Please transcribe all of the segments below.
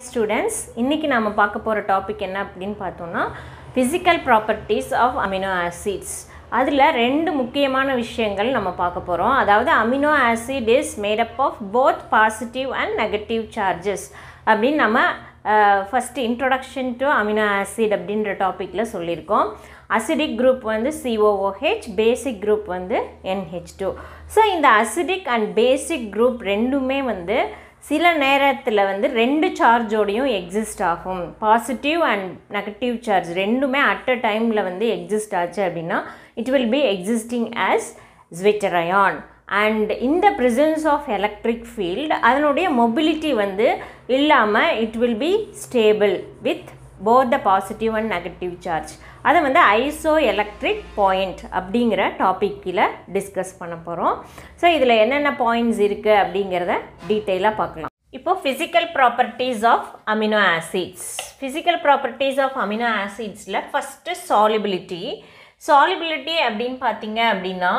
Students இன்றைக்கி நாம் பார்க்க போகிற டாபிக் என்ன அப்படின்னு பார்த்தோம்னா physical properties of amino acids அதில் ரெண்டு முக்கியமான விஷயங்கள் நம்ம பார்க்க போகிறோம் அதாவது amino acid is made up of both positive and negative charges அப்படின்னு நம்ம first introduction to amino acid அப்படின்ற டாப்பிக்கில் சொல்லியிருக்கோம் அசிடிக் குரூப் வந்து சிஓஓஹெச் பேசிக் குரூப் வந்து என்ஹெச் டூ ஸோ இந்த அசிடிக் அண்ட் பேசிக் குரூப் ரெண்டுமே வந்து சில நேரத்தில் வந்து ரெண்டு சார்ஜோடையும் எக்ஸிஸ்ட் ஆகும் பாசிட்டிவ் அண்ட் நெகட்டிவ் சார்ஜ் ரெண்டுமே அட் அ டைமில் வந்து எக்ஸிஸ்ட் ஆச்சு அப்படின்னா it will be existing as zwitterion and இந்த ப்ரிசன்ஸ் ஆஃப் எலக்ட்ரிக் ஃபீல்டு அதனுடைய மொபிலிட்டி வந்து இல்லாமல் it will be stable with both the positive and negative charge அதை வந்து ஐசோ எலக்ட்ரிக் பாயிண்ட் அப்படிங்கிற டாப்பிக்கில் டிஸ்கஸ் பண்ண போகிறோம் ஸோ இதில் என்னென்ன பாயிண்ட்ஸ் இருக்குது அப்படிங்கிறத டீட்டெயிலாக பார்க்கலாம் இப்போ physical properties of amino acids physical properties of amino ஆசிட்ஸில் ஃபஸ்ட்டு சாலிபிலிட்டி சாலிபிலிட்டி அப்படின்னு பார்த்தீங்க அப்படின்னா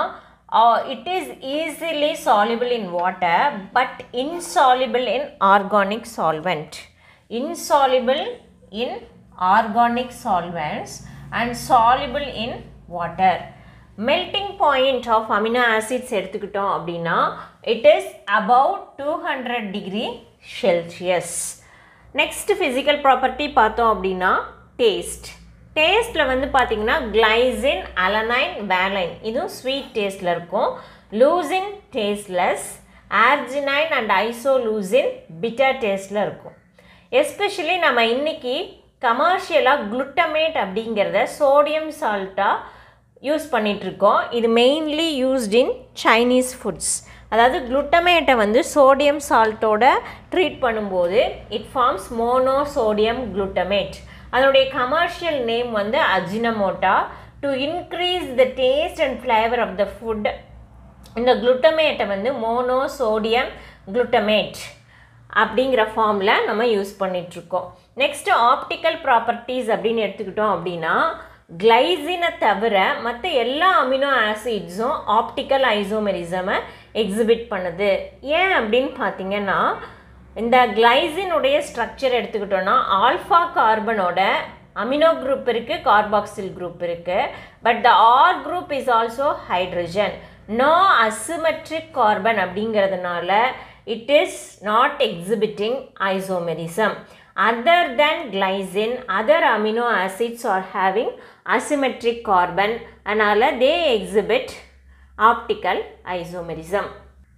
it is easily soluble in water but insoluble in organic solvent insoluble in organic solvents and soluble in water melting point of amino acids எடுத்துக்கிட்டோம் அப்படின்னா it is about two hundred degree Celsius next physical property பார்த்தோம் அப்படின்னா taste டேஸ்ட்டில் வந்து பார்த்திங்கன்னா glycine alanine வேலைன் இதுவும் sweet டேஸ்ட்டில் இருக்கும் leucine tasteless arginine and isoleucine bitter டேஸ்ட்டில் இருக்கும் எஸ்பெஷலி நம்ம இன்றைக்கி கமர்ஷியலாக குளுட்டமேட் அப்படிங்கிறத சோடியம் சால்ட்டாக யூஸ் பண்ணிகிட்ருக்கோம் இது mainly used in Chinese foods அதாவது குளுட்டமேட்டை வந்து சோடியம் சால்ட்டோட ட்ரீட் பண்ணும்போது it forms mono sodium glutamate அதனுடைய கமர்ஷியல் நேம் வந்து Ajinomoto to increase the taste and flavour of the food இந்த குளுட்டமேட்டை வந்து மோனோ சோடியம் குளுட்டமேட் அப்படிங்கிற ஃபார்மில் நம்ம யூஸ் பண்ணிகிட்ருக்கோம் நெக்ஸ்ட்டு ஆப்டிக்கல் ப்ராப்பர்ட்டிஸ் அப்படின்னு எடுத்துக்கிட்டோம் அப்படின்னா கிளைசினை தவிர மற்ற எல்லா அமினோ ஆசிட்ஸும் ஆப்டிக்கல் ஐசோமெரிசமை எக்ஸிபிட் பண்ணுது ஏன் அப்படின்னு பார்த்தீங்கன்னா இந்த கிளைசினுடைய ஸ்ட்ரக்சர் எடுத்துக்கிட்டோன்னா ஆல்ஃபா கார்பனோட அமினோ குரூப் இருக்குது கார்பாக்சில் குரூப் இருக்குது but the R group is also hydrogen no asymmetric carbon அப்படிங்கிறதுனால it is not exhibiting isomerism. Other than glycine, other amino acids are having asymmetric carbon and they exhibit optical isomerism.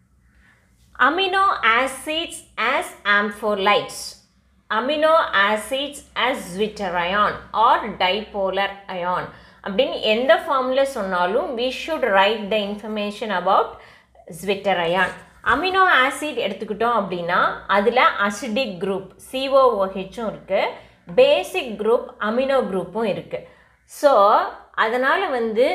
Amino acids as ampholytes. Amino acids as zwitterion or dipolar ion. அப்படின்னு எந்த ஃபார்மில் சொன்னாலும் we should write the information about zwitterion. Amino acid எடுத்துக்கிட்டோம் அப்படின்னா அதில் acidic group சிஓஓஹெச்சும் இருக்குது பேசிக் group amino குரூப்பும் இருக்குது so அதனால் வந்து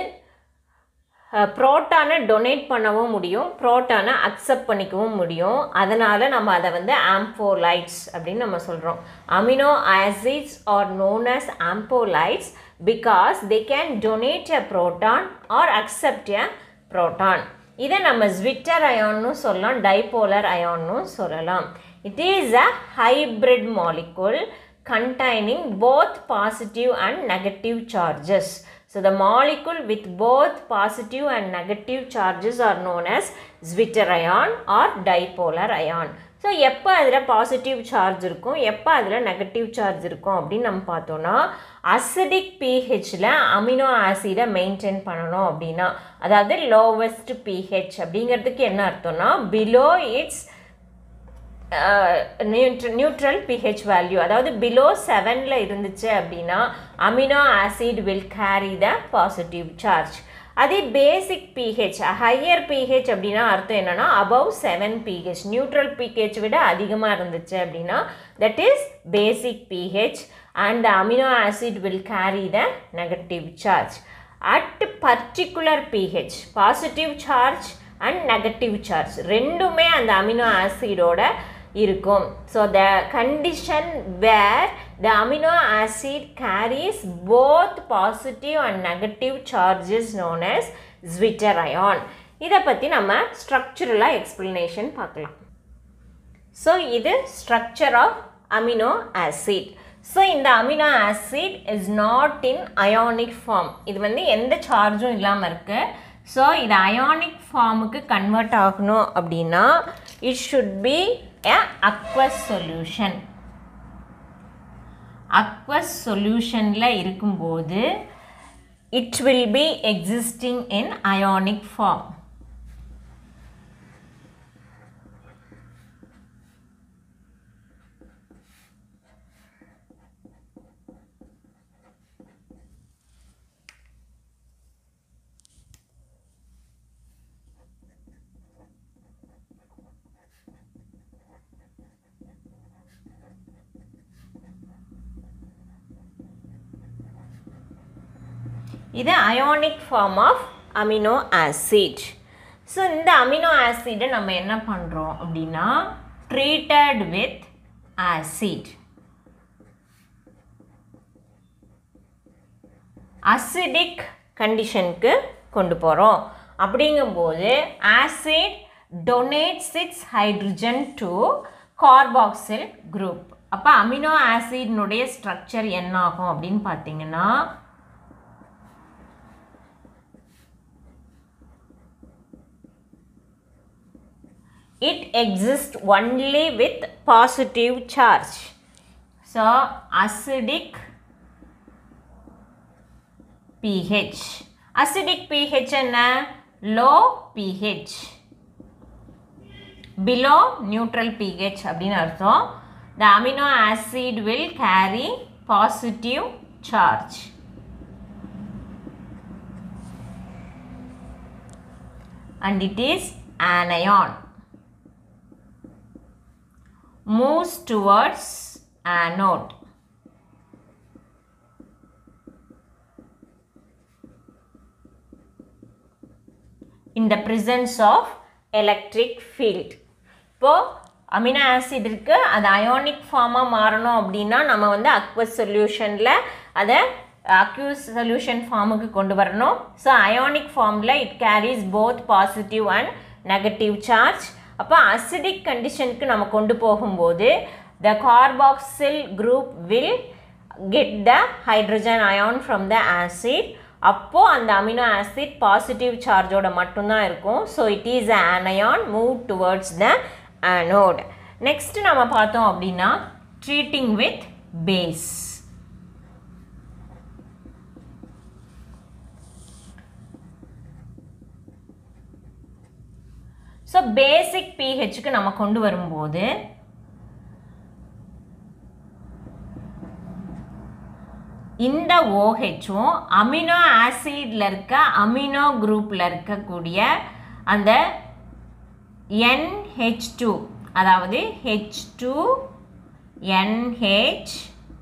ப்ரோட்டானை டொனேட் பண்ணவும் முடியும் ப்ரோட்டானை அக்செப்ட் பண்ணிக்கவும் முடியும் அதனால் நம்ம அதை வந்து ஆம்போலைட்ஸ் அப்படின்னு நம்ம சொல்கிறோம் amino acids are known as ampholytes because they can donate a proton or accept a proton இதை நம்ம ஸ்விட்டர் அயான்னு சொல்லலாம் டைபோலர் அயான்னு சொல்லலாம் it is a hybrid molecule containing both positive and negative charges. So the molecule with both positive and negative charges are known as Zwitter ion or dipolar ion. So எப்போ அதில் positive charge இருக்கும் எப்போ அதில் negative charge இருக்கும் அப்படின்னு நம்ம பார்த்தோன்னா acidic பிஹெச்சில் அமினோ ஆசிடை மெயின்டைன் பண்ணணும் அப்படின்னா அதாவது லோவஸ்ட் பிஹெச் அப்படிங்கிறதுக்கு என்ன அர்த்தம்னா below its neutral pH value அதாவது பிலோ செவனில் இருந்துச்சு அப்படின்னா amino acid will carry the positive charge அதே பேசிக் பிஹெச் ஹையர் பிஹெச் அப்படின்னா அர்த்தம் என்னென்னா above seven pH neutral pH விட அதிகமாக இருந்துச்சு அப்படின்னா that is basic pH and the amino acid will carry the negative charge at particular pH positive charge and negative charge ரெண்டுமே அந்த அமினோ ஆசிடோட இருக்கும் so the condition where the amino acid carries both positive and negative charges known as zwitter ion இதை பற்றி நம்ம ஸ்ட்ரக்சரலாக explanation பார்க்கலாம் so இது structure of amino acid so இந்த amino acid is not in ionic form இது வந்து எந்த சார்ஜும் இல்லாமல் இருக்குது ஸோ இது அயானிக் ஃபார்முக்கு கன்வெர்ட் ஆகணும் அப்படின்னா it should be a aqueous solution aqueous சொல்யூஷனில் இருக்கும்போது it will be existing in ionic form இது ionic form of amino acid so இந்த அமினோ ஆசிடை நம்ம என்ன பண்ணுறோம் அப்படின்னா ட்ரீட்டட் வித் ஆசிட் அசிடிக் கண்டிஷனுக்கு கொண்டு போகிறோம் அப்படிங்கும்போது acid donates its hydrogen to carboxyl group அப்போ அமினோ ஆசிட்னுடைய ஸ்ட்ரக்சர் என்ன ஆகும் அப்படின்னு பார்த்தீங்கன்னா it exists only with positive charge. So, acidic pH. Acidic pH என்ன low pH. Below neutral pH அப்படின்னு அர்த்தம் the amino acid will carry positive charge. And it is anion. moves towards anode. In the presence of electric field. இப்போ amino acid இருக்குது அது ionic ஃபார்மாக மாறணும் அப்படின்னா நம்ம வந்து அக்வஸ் சொல்யூஷனில் அதை அக்யூஸ் சொல்யூஷன் ஃபார்முக்கு கொண்டு வரணும் ஸோ அயோனிக் ஃபார்மில் it carries both positive and negative charge அப்போ அசிடிக் கண்டிஷனுக்கு நம்ம கொண்டு போகும்போது the carboxyl group will get the hydrogen ion from the acid அப்போது அந்த அமினோ ஆசிட் பாசிட்டிவ் சார்ஜோட மட்டும்தான் இருக்கும் so it is anion move towards the anode next நம்ம பார்த்தோம் அப்படின்னா treating with base so basic பிஹெச்சுக்கு நம்ம கொண்டு வரும்போது இந்த ஓஹெச்சும் அமினோ ஆசிடில் இருக்க அமினோ குரூப்பில் இருக்கக்கூடிய அந்த என்ஹெச் டூ அதாவது ஹெச் டூ என்ஹெச்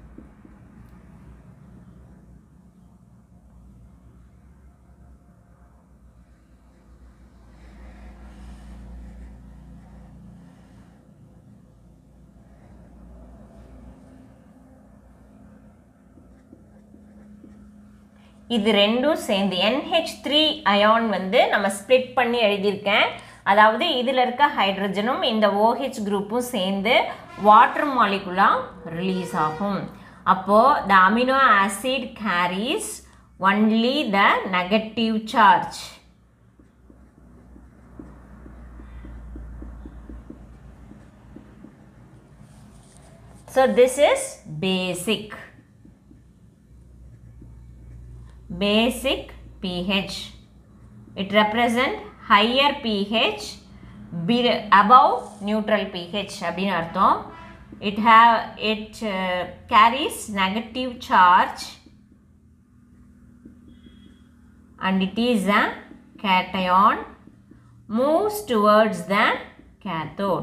இது ரெண்டும் சேர்ந்து என்ஹெச் த்ரீ அயான் வந்து நம்ம ஸ்ப்ளிட் பண்ணி எழுதியிருக்கேன் அதாவது இதில் இருக்க ஹைட்ரஜனும் இந்த ஓஹெச் குரூப்பும் சேர்ந்து வாட்டர் மாலிகுலாக ரிலீஸ் ஆகும் அப்போது the amino acid carries only the negative charge So this is basic. Basic pH. It represent higher pH be- above neutral pH அப்படின்னு அர்த்தம் it have it uh, carries negative charge and it is a cation moves towards the cathode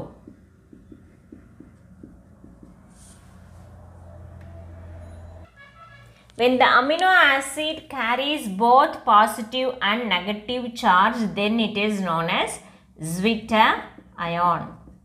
When the amino acid carries both positive and negative charge, then it is known as Zwitter ion.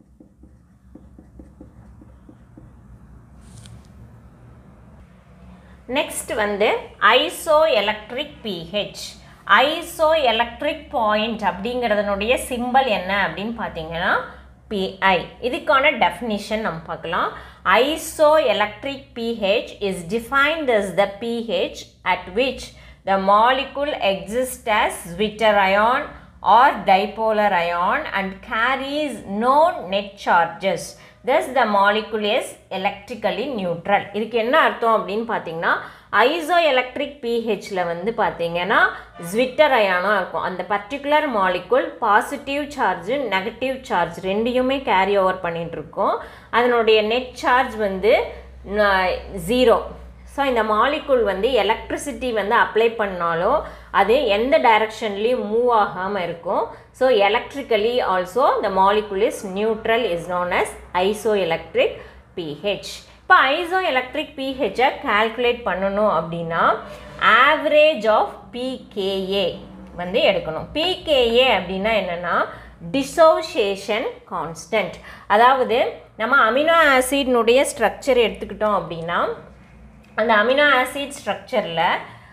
Next வந்து iso electric pH iso electric point அப்படிங்கிறதனுடைய symbol என்ன அப்படின்னு பார்த்தீங்கன்னா பிஐ இதுக்கான definition நம்ம பார்க்கலாம் isoelectric pH is defined as the pH at which the molecule exists as Zwitter ion or dipolar ion and carries no net charges. Thus the molecule is electrically neutral. இதுக்கு என்ன அர்த்தம் அப்படின்னு பார்த்தீங்கன்னா ஐசோ எலக்ட்ரிக் பிஹெச்சில் வந்து பார்த்தீங்கன்னா zwitter அயானாக இருக்கும் அந்த particular molecule positive charge negative charge ரெண்டையுமே கேரி ஓவர் பண்ணிகிட்டு இருக்கோம் அதனுடைய நெட் சார்ஜ் வந்து ஜீரோ ஸோ இந்த மாலிகுல் வந்து எலக்ட்ரிசிட்டி வந்து அப்ளை பண்ணாலும் அது எந்த டைரக்ஷன்லேயும் மூவ் ஆகாமல் இருக்கும் so electrically also the molecule is neutral is known as iso electric pH இப்போ ஐசோ எலக்ட்ரிக் பிஹெச்சை கால்குலேட் பண்ணணும் அப்படின்னா ஆவரேஜ் ஆஃப் பிகேஏ வந்து எடுக்கணும் பிகேஏ அப்படின்னா என்னென்னா டிசோசியேஷன் கான்ஸ்டன்ட் அதாவது நம்ம அமினோ ஆசிட்னுடைய ஸ்ட்ரக்சர் எடுத்துக்கிட்டோம் அப்படின்னா அந்த அமினோ ஆசிட் ஸ்ட்ரக்சரில்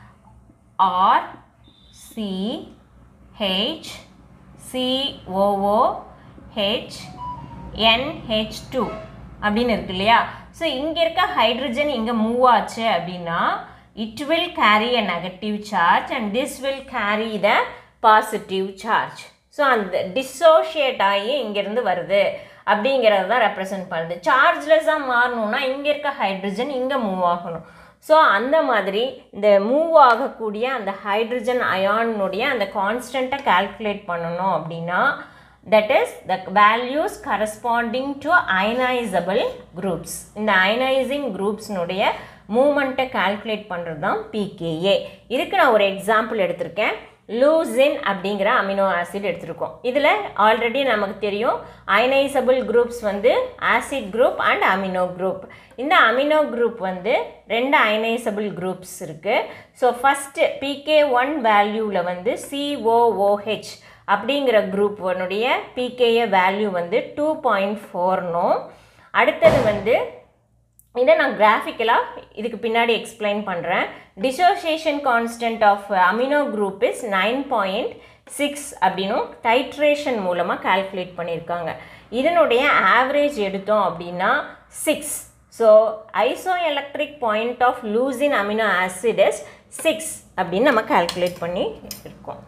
R C H COO H NH two அப்படின்னு இருக்கு இல்லையா ஸோ இங்கே இருக்க ஹைட்ரஜன் இங்கே மூவ் ஆச்சு அப்படின்னா it will carry a negative charge and this will carry the positive charge so அந்த டிசோஷியேட் ஆகி இங்கேருந்து வருது அப்படிங்கிறது தான் ரெப்ரசன்ட் பண்ணுது சார்ஜ்லெஸ்ஸாக மாறணும்னா இங்கே இருக்க ஹைட்ரஜன் இங்கே மூவ் ஆகணும் ஸோ அந்த மாதிரி இந்த மூவ் ஆகக்கூடிய அந்த ஹைட்ரஜன் அயானுடைய அந்த கான்ஸ்டண்ட்டை கால்குலேட் பண்ணணும் அப்படின்னா that is the values corresponding to ionizable groups இந்த அயனைசிங் குரூப்ஸ்னுடைய மூமெண்ட்டை கால்குலேட் பண்ணுறது தான் பிகேஏ இதுக்கு நான் ஒரு எக்ஸாம்பிள் எடுத்திருக்கேன் லூசின் அப்படிங்கிற அமினோ ஆசிட் எடுத்திருக்கோம் இதில் ஆல்ரெடி நமக்கு தெரியும் அயனைசபிள் குரூப்ஸ் வந்து acid group and amino group இந்த அமினோ குரூப் வந்து ரெண்டு அயனைசபிள் குரூப்ஸ் இருக்குது ஸோ ஃபஸ்ட்டு பிகே ஒன் வேல்யூவில் வந்து சிஓஓஹெச் அப்படிங்கிற குரூப்னுடைய பிகேஏ வேல்யூ வந்து டூ பாயிண்ட் ஃபோர்னும் அடுத்தது வந்து இதை நான் கிராஃபிக்கலாக இதுக்கு பின்னாடி எக்ஸ்பிளைன் பண்ணுறேன் dissociation constant of amino group is nine point six அப்படின்னும் டைட்ரேஷன் மூலமாக கால்குலேட் பண்ணியிருக்காங்க இதனுடைய ஆவரேஜ் எடுத்தோம் அப்படின்னா six so iso electric point of leucine amino acid is six அப்படின்னு நம்ம கால்குலேட் பண்ணி இருக்கோம்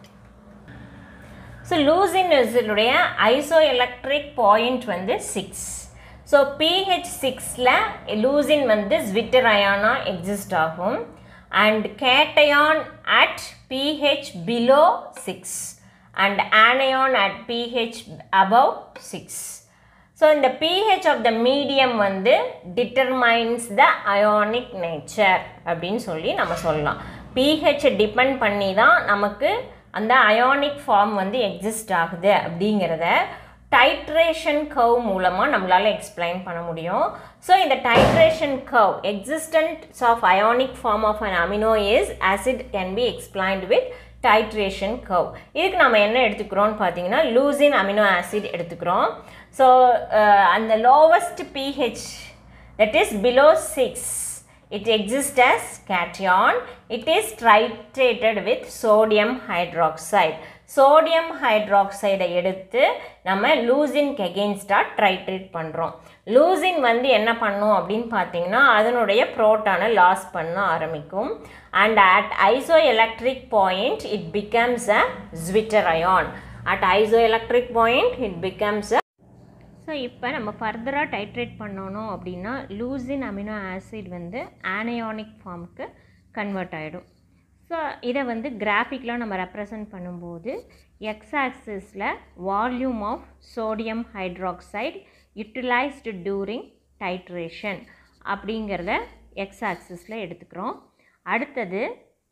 ஸோ லூசின் இஸுடைய ஐசோ எலக்ட்ரிக் பாயிண்ட் வந்து சிக்ஸ் ஸோ பிஹெச் சிக்ஸில் லூசின் வந்து ஜ்விட்டர் அயானாக எக்ஸிஸ்ட் ஆகும் and cation at pH below six and anion at pH above six so இந்த பிஹெச் ஆஃப் த மீடியம் வந்து டிட்டர்மைன்ஸ் த அயானிக் நேச்சர் அப்படின்னு சொல்லி நம்ம சொல்லலாம் பிஹெச்சை டிபெண்ட் பண்ணி தான் நமக்கு அந்த அயானிக் ஃபார்ம் வந்து எக்ஸிஸ்ட் ஆகுது அப்படிங்கிறத டைட்ரேஷன் கர்வ் மூலமாக நம்மளால் எக்ஸ்பிளைன் பண்ண முடியும் ஸோ இந்த titration curve existence of ionic form of an amino is acid can be explained with titration curve இதுக்கு நம்ம என்ன எடுத்துக்கிறோம்னு பார்த்தீங்கன்னா லூசின் அமினோ ஆசிட் எடுத்துக்கிறோம் ஸோ அந்த lowest pH that is below six it exists as cation it is titrated with sodium hydroxide sodium hydroxide எடுத்து நம்ம லூசின்க்கு எகெயின்ஸ்டாக ட்ரைட்ரேட் பண்ணுறோம் லூசின் வந்து என்ன பண்ணும் அப்படின்னு பார்த்தீங்கன்னா அதனுடைய ப்ரோட்டானை லாஸ் பண்ண ஆரம்பிக்கும் and at iso electric point it becomes a zwitter ion at iso electric point it becomes a so இப்போ நம்ம ஃபர்தராக டைட்ரேட் பண்ணணும் அப்படின்னா லூசின் அமினோ ஆசிட் வந்து ஆனயானிக் ஃபார்முக்கு கன்வெர்ட் ஆகிடும் ஸோ இதை வந்து கிராஃபிக்கில் நம்ம ரெப்ரசன்ட் பண்ணும்போது எக்ஸ் ஆக்சிஸில் volume of sodium hydroxide utilized during titration அப்படிங்கிறத எக்ஸ் ஆக்சிஸில் எடுத்துக்கிறோம் அடுத்தது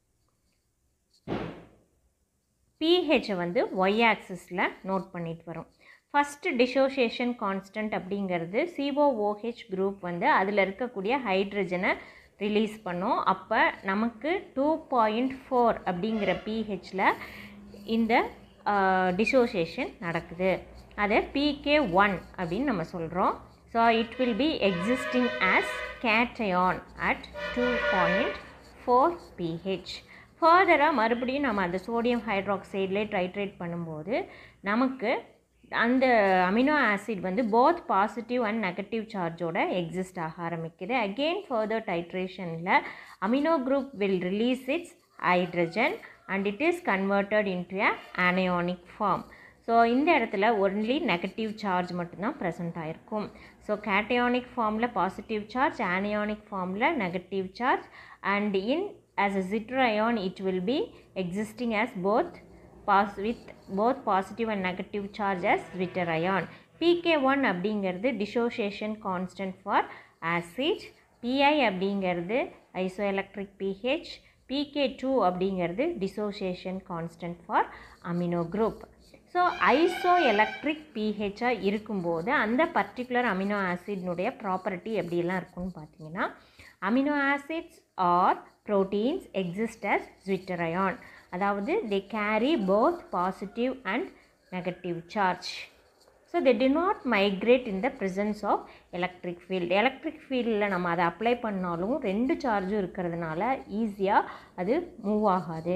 பிஹெச்சை வந்து ஒய் ஆக்சிஸில் நோட் பண்ணிட்டு வரோம் ஃபஸ்ட்டு டிசோசியேஷன் கான்ஸ்டன்ட் அப்படிங்கிறது சிஓஓஹெச் குரூப் வந்து அதில் இருக்கக்கூடிய ஹைட்ரஜனை ரிலீஸ் பண்ணோம் அப்போ நமக்கு டூ பாயிண்ட் ஃபோர் அப்படிங்கிற பிஹெச்சில் இந்த டிசோசியேஷன் நடக்குது அதை பிகே ஒன் அப்படின்னு நம்ம சொல்கிறோம் so it will be existing as cation at two point four pH ஃபர்தராக மறுபடியும் நம்ம அந்த சோடியம் ஹைட்ராக்சைட்லேயே ட்ரைட்ரேட் பண்ணும்போது நமக்கு அந்த அமினோ ஆசிட் வந்து போத் பாசிட்டிவ் அண்ட் நெகட்டிவ் சார்ஜோட எக்ஸிஸ்ட் ஆக ஆரம்பிக்குது அகெயின் ஃபர்தர் டைட்ரேஷனில் amino group will release its hydrogen and it is converted into a anionic form so இந்த இடத்துல ஒன்லி நெகட்டிவ் சார்ஜ் மட்டும்தான் ப்ரெசென்ட் ஆகிருக்கும் ஸோ கேட்டயானிக் ஃபார்மில் பாசிட்டிவ் சார்ஜ் ஆனியானிக் ஃபார்மில் negative charge and in as a zitter it will be existing as both pass with both positive and negative charge as zitter ion pk1 அப்படிங்கிறது dissociation constant for acid pi அப்படிங்கிறது isoelectric pH pk2 அப்படிங்கிறது dissociation constant for amino group so isoelectric பிஹெச்சாக இருக்கும்போது அந்த particular amino ஆசிட்னுடைய property எப்படிலாம் இருக்கும்னு பார்த்தீங்கன்னா amino acids are proteins exist as zwitterion அதாவது they carry both positive and negative charge so they do not migrate in the presence of electric field electric ஃபீல்டில் நம்ம அதை அப்ளை பண்ணாலும் ரெண்டு சார்ஜும் இருக்கிறதுனால ஈஸியாக அது மூவ் ஆகாது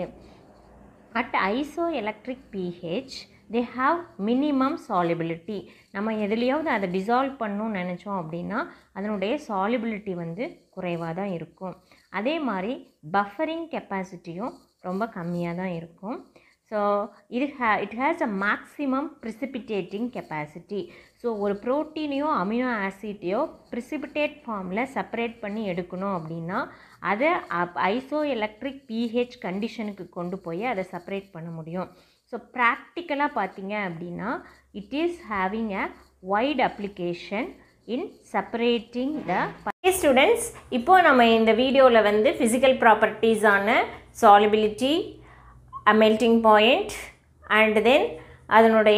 at iso electric pH they have minimum solubility நம்ம எதுலேயாவது அதை டிசால்வ் பண்ணணும்னு நினச்சோம் அப்படின்னா அதனுடைய சாலிபிலிட்டி வந்து குறைவாக தான் இருக்கும் அதே மாதிரி பஃபரிங் கெப்பாசிட்டியும் ரொம்ப கம்மியாக தான் இருக்கும் ஸோ இது hey it has a maximum precipitating capacity so ஒரு ப்ரோட்டீனையோ அமினோ ஆசிட்டையோ ப்ரிசிபிடேட் ஃபார்மில் செப்பரேட் பண்ணி எடுக்கணும் அப்படின்னா அதை ஐசோ எலக்ட்ரிக் பிஹெச் கண்டிஷனுக்கு கொண்டு போய் அதை செப்பரேட் பண்ண முடியும் ஸோ ப்ராக்டிக்கலாக பார்த்தீங்க அப்படின்னா it is having a wide application in separating the students இப்போது நம்ம இந்த வீடியோவில் வந்து ஃபிசிக்கல் ப்ராப்பர்ட்டிஸான solubility melting point and then அதனுடைய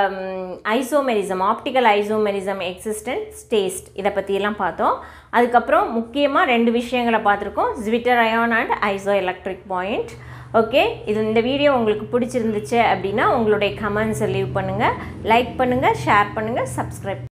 isomerism optical isomerism existence taste இதை பற்றியெல்லாம் பார்த்தோம் அதுக்கப்புறம் முக்கியமாக ரெண்டு விஷயங்களை பார்த்துருக்கோம் zwitter ion and iso electric point okay இது இந்த வீடியோ உங்களுக்கு பிடிச்சிருந்துச்சு அப்படின்னா உங்களுடைய கமெண்ட்ஸை லீவ் பண்ணுங்கள் லைக் பண்ணுங்கள் ஷேர் பண்ணுங்கள் சப்ஸ்கிரைப்